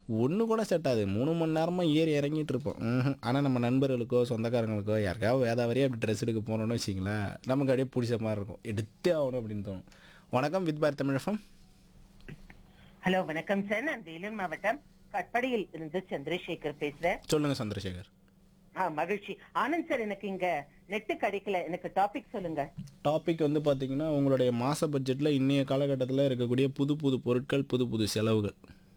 ஒன்று கூட செட் ஆகுது மூணு மணி நேரமாக ஏறி இறங்கிட்டு இருப்போம் ஆனால் நம்ம நண்பர்களுக்கோ சொந்தக்காரங்களுக்கோ யாருக்காவது வேதாவரியாக அப்படி ட்ரெஸ் எடுக்க போனோம்னு வச்சிங்களேன் நமக்கு அப்படியே பிடிச்ச மாதிரி இருக்கும் எடுத்தே ஆகணும் அப்படின்னு தோணும் வணக்கம் வித் பார் தமிழகம் ஹலோ வணக்கம் சார் நான் வேலூர் மாவட்டம் கட்படியில் இருந்து சந்திரசேகர் பேசுறேன் சொல்லுங்கள் சந்திரசேகர் ஆ மகிழ்ச்சி ஆனந்த் சார் எனக்கு இங்க நெட்டு கிடைக்கல எனக்கு டாபிக் சொல்லுங்க டாபிக் வந்து பார்த்தீங்கன்னா உங்களுடைய மாத பட்ஜெட்டில் இன்றைய காலகட்டத்தில் இருக்கக்கூடிய புது புது பொருட்கள் புது புது செலவுகள்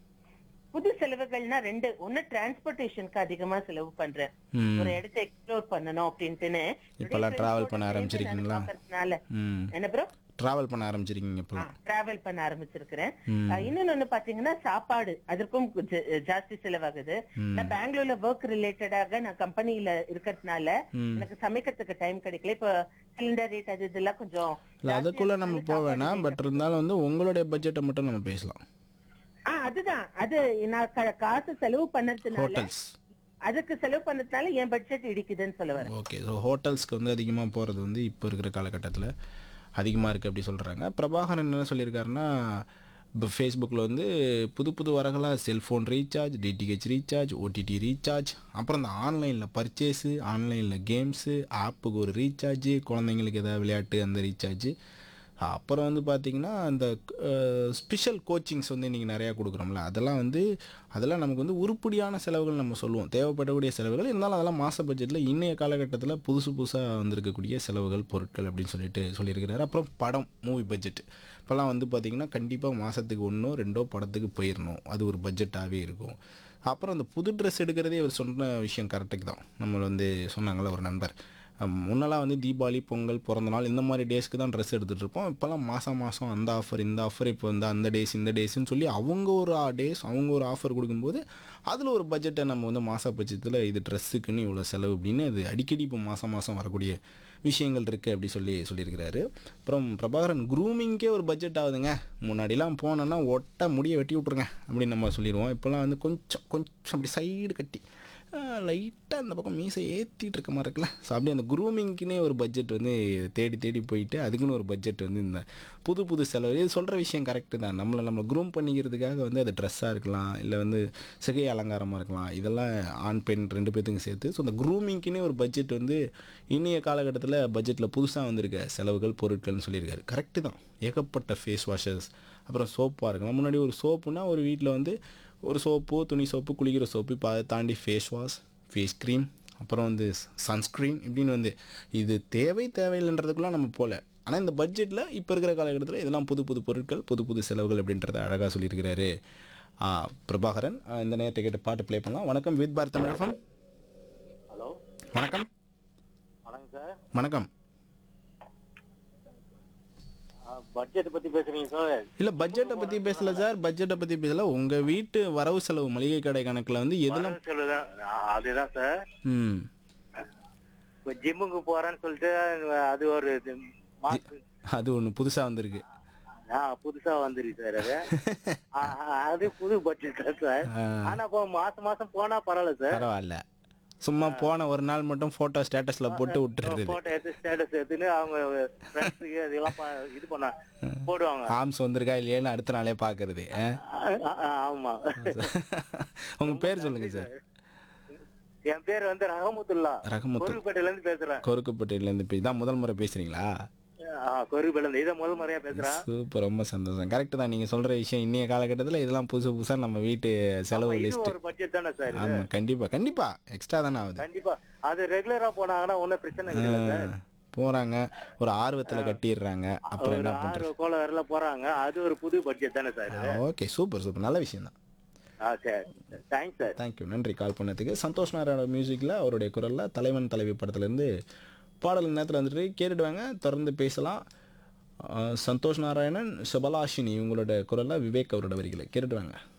புது செலவுகள்னா ரெண்டு ஒண்ணு டிரான்ஸ்போர்டேஷனுக்கு அதிகமா செலவு பண்றேன் ம் ஒரு இடத்தை எக்ஸ்ப்ளோர் பண்ணணும் அப்படின்ட்டுன்னு இப்பெல்லாம் travel பண்ண ஆரம்பிச்சிருக்கீங்களா? பார்க்கறதுனால ம் என்ன ப்ரோ ட்ராவல் பண்ண ஆரம்பிச்சிருக்கீங்க இப்போலாம் டிராவல் பண்ண ஆரம்பிச்சிருக்கிறேன் ம். ஆ, இன்னொன்னு ஒண்ணு பாத்தீங்கன்னா சாப்பாடு அதற்கும் ஜ- ஜாஸ்தி செலவாகுது ம். நான் பெங்களூர்ல ஒர்க் ரிலேட்டடாக நான் கம்பெனில இருக்கிறதுனால ம் எனக்கு சமைக்கிறதுக்கு டைம் கிடைக்கல இப்ப சிலிண்டர் ரேட் அது இதெல்லாம் கொஞ்சம் இல்லை அதுக்குள்ளே நம்ம ஜாஸ்தியா போக வேணாம் சாப்பாடு பட் இருந்தாலும் வந்து உங்களுடைய பட்ஜெட்டை மட்டும் நம்ம பேசலாம் ஆ அதுதான் அது நான் க- காசு செலவு பண்ணதுனால ஹோட்டல்ஸ் அதுக்கு செலவு பண்ணதுனால என் பட்ஜெட் இடிக்குதுன்னு சொல்ல வரேன் ஓகே ஸோ ஹோட்டல்ஸ்க்கு வந்து அதிகமாக போகிறது வந்து இப்போ இருக்கிற காலகட்டத்தில் அதிகமாக இருக்குது அப்படி சொல்கிறாங்க பிரபாகரன் என்ன சொல்லியிருக்காருன்னா இப்போ ஃபேஸ்புக்கில் வந்து புது புது வரங்களாக cellphone recharge DTH recharge OTT recharge அப்புறம் இந்த ஆன்லைனில் பர்ச்சேஸு ஆன்லைனில் கேம்ஸு ஆப்புக்கு ஒரு ரீசார்ஜு குழந்தைங்களுக்கு ஏதாவது விளையாட்டு அந்த ரீசார்ஜு அப்புறம் வந்து பார்த்திங்கன்னா அந்த ஸ்பெஷல் கோச்சிங்ஸ் வந்து இன்றைக்கி நிறையா கொடுக்குறோம்ல அதெல்லாம் வந்து அதெல்லாம் நமக்கு வந்து உருப்படியான செலவுகள் நம்ம சொல்லுவோம் தேவைப்படக்கூடிய செலவுகள் இருந்தாலும் அதெல்லாம் மாத பட்ஜெட்டில் இன்றைய காலகட்டத்தில் புதுசு புதுசாக வந்திருக்கக்கூடிய செலவுகள் பொருட்கள் அப்படின்னு சொல்லிட்டு சொல்லியிருக்கிறாரு அப்புறம் படம் மூவி பட்ஜெட் இப்போல்லாம் வந்து பார்த்திங்கன்னா கண்டிப்பாக மாதத்துக்கு ஒன்றோ ரெண்டோ படத்துக்கு போயிடணும் அது ஒரு பட்ஜெட்டாகவே இருக்கும் அப்புறம் அந்த புது ட்ரெஸ் எடுக்கிறதே அவர் சொன்ன விஷயம் கரெக்டுக்கு தான் நம்ம வந்து சொன்னாங்கள்ல ஒரு நண்பர் அம், முன்னெல்லாம் வந்து தீபாவளி பொங்கல் பிறந்த நாள் இந்த மாதிரி டேஸ்க்கு தான் ட்ரெஸ் எடுத்துகிட்டு இருப்போம் இப்போல்லாம் மாதம் மாதம் அந்த ஆஃபர் இந்த ஆஃபர் இப்போ வந்து அந்த டேஸ் இந்த டேஸ்ன்னு சொல்லி அவங்க ஒரு டேஸ் அவங்க ஒரு ஆஃபர் கொடுக்கும்போது அதில் ஒரு பட்ஜெட்டை நம்ம வந்து மாத பட்சத்தில் இது ட்ரெஸ்ஸுக்குன்னு இவ்வளோ செலவு அப்படின்னு அது அடிக்கடி இப்போ மாதம் மாதம் வரக்கூடிய விஷயங்கள் இருக்குது அப்படி சொல்லி சொல்லியிருக்கிறாரு அப்புறம் பிரபாகரன் க்ரூமிங்க்கே ஒரு பட்ஜெட் ஆகுதுங்க முன்னாடிலாம் போனோன்னா ஒட்ட முடியை வெட்டி விட்ருங்க அப்படின்னு நம்ம சொல்லிடுவோம் இப்போல்லாம் வந்து கொஞ்சம் கொஞ்சம் அப்படி சைடு கட்டி லைட்டாக அந்த பக்கம் மீசை ஏற்றிட்டு இருக்க மாதிரி இருக்குல்ல ஸோ அப்படியே அந்த குரூமிங்க்குனே ஒரு பட்ஜெட் வந்து தேடி தேடி போயிட்டு அதுக்குன்னு ஒரு பட்ஜெட் வந்து இந்த புது புது செலவு இது சொல்கிற விஷயம் கரெக்டு தான் நம்மளை நம்ம க்ரூம் பண்ணிக்கிறதுக்காக வந்து அது ட்ரெஸ்ஸாக இருக்கலாம் இல்லை வந்து சிகை அலங்காரமாக இருக்கலாம் இதெல்லாம் ஆண் பெண் ரெண்டு பேர்த்துக்கும் சேர்த்து ஸோ அந்த க்ரூமிங்க்குனே ஒரு பட்ஜெட் வந்து இன்றைய காலகட்டத்தில் பட்ஜெட்டில் புதுசாக வந்திருக்க செலவுகள் பொருட்கள்னு சொல்லியிருக்காரு கரெக்டு தான் ஏகப்பட்ட ஃபேஸ் வாஷஸ் அப்புறம் சோப்பாக இருக்கலாம் முன்னாடி ஒரு சோப்புனா ஒரு வீட்டில் வந்து ஒரு சோப்பு துணி சோப்பு குளிக்கிற சோப்பு இப்போ அதை தாண்டி ஃபேஸ் வாஷ் ஃபேஸ் க்ரீம் அப்புறம் வந்து சன்ஸ்க்ரீன் இப்படின்னு வந்து இது தேவை தேவையில்லைன்றதுக்குலாம் நம்ம போகல ஆனால் இந்த பட்ஜெட்டில் இப்போ இருக்கிற காலகட்டத்தில் இதெல்லாம் புது புது பொருட்கள் புது புது செலவுகள் அப்படின்றத அழகாக சொல்லியிருக்கிறாரு ஆ, பிரபாகரன் ஆ, இந்த நேரத்தை கேட்டு பாட்டு ப்ளே பண்ணலாம் வணக்கம் வித் பாரத் தமிழகம் ஹலோ வணக்கம் வணக்கம் சார் வணக்கம் பட்ஜெட் பத்தி பேசுறீங்க சார் இல்லை பட்ஜெட்டை பற்றி பேசல சார் பட்ஜெட்டை பற்றி பேசல உங்கள் வீட்டு வரவு செலவு மளிகை கடை கணக்கில் வந்து எதெல்லாம் வரவு செலவுதான் ஆ, அதுதான் சார் ம் இப்போ ஜிம்முக்கு போறேன்னு சொல்லிட்டு அது ஒரு இது மாசு அது ஒன்று புதுசாக வந்திருக்கு ஆ புதுசா வந்துருக்கு சார் அது ஆ, ஆ, அது புது பட்ஜெட் தான் சார் ஆ. ஆனா இப்போ மாசம் மாசம் போனா பரவாயில்ல சார் பரவாயில்ல சும்மா போன ஒரு நாள் மட்டும் போட்டோ ஸ்டேட்டஸ்ல போட்டு விட்டுறது போட்டோ எடுத்து ஸ்டேட்டஸ் எடுத்துன்னு அவங்க ஃப்ரெண்ட்ஸுக்கு அதெல்லாம் பா- இது பண்ண போடுவாங்க ஆம்ஸ் வந்திருக்கா இல்லையான்னு அடுத்த நாளே பாக்குறது ஆ? ஆ, ஆ, ஆ, ஆமா உங்க பேர் சொல்லுங்க சார் என் பேர் வந்து ரஹமத்துல்லா ரஹமத்து கோரிப்பேட்டையில இருந்து பேசுறேன் கொருக்குப்பட்டியில இருந்து போய் தான் முதல் முறை பேசுறீங்களா கோரிப்பேட்டையில இருந்து இதை முதல் முறையா பேசுறேன் சூப்பர் ரொம்ப சந்தோஷம் கரெக்ட் தான் நீங்க சொல்ற விஷயம் இன்னைய காலகட்டத்தில் இதெல்லாம் புதுசு புதுசா நம்ம வீட்டு செலவு இது லிஸ்ட் ஒரு பட்ஜெட் தானே சார் இது? ஆமா கண்டிப்பா கண்டிப்பா எக்ஸ்ட்ரா தானே ஆகுது கண்டிப்பா அது ரெகுலரா போனாங்கன்னா ஒண்ணும் பிரச்சனை கிடையாது சார் ஆ, போறாங்க ஒரு ஆர்வத்துல கட்டிடுறாங்க அப்புறம் ஒரு என்ன பண்றது ஆறு கோல வரல போறாங்க அது ஒரு புது பட்ஜெட் தானே சார் ஓகே சூப்பர் சூப்பர் நல்ல விஷயம் தான் ஆ சரி தேங்க்ஸ் சார் தேங்க்யூ நன்றி கால் பண்ணதுக்கு சந்தோஷ் நாராயண மியூசிக்கில் அவருடைய குரலில் தலைவன் தலைவி படத்துலேருந்து பாடல் நேரத்தில் வந்துட்டு கேட்டுடுவாங்க தொடர்ந்து பேசலாம் அஹ் சந்தோஷ் நாராயணன் சுபலாஷினி இவங்களோட குரலில் விவேக் அவரோட வரிகளை கேட்டுடுவாங்க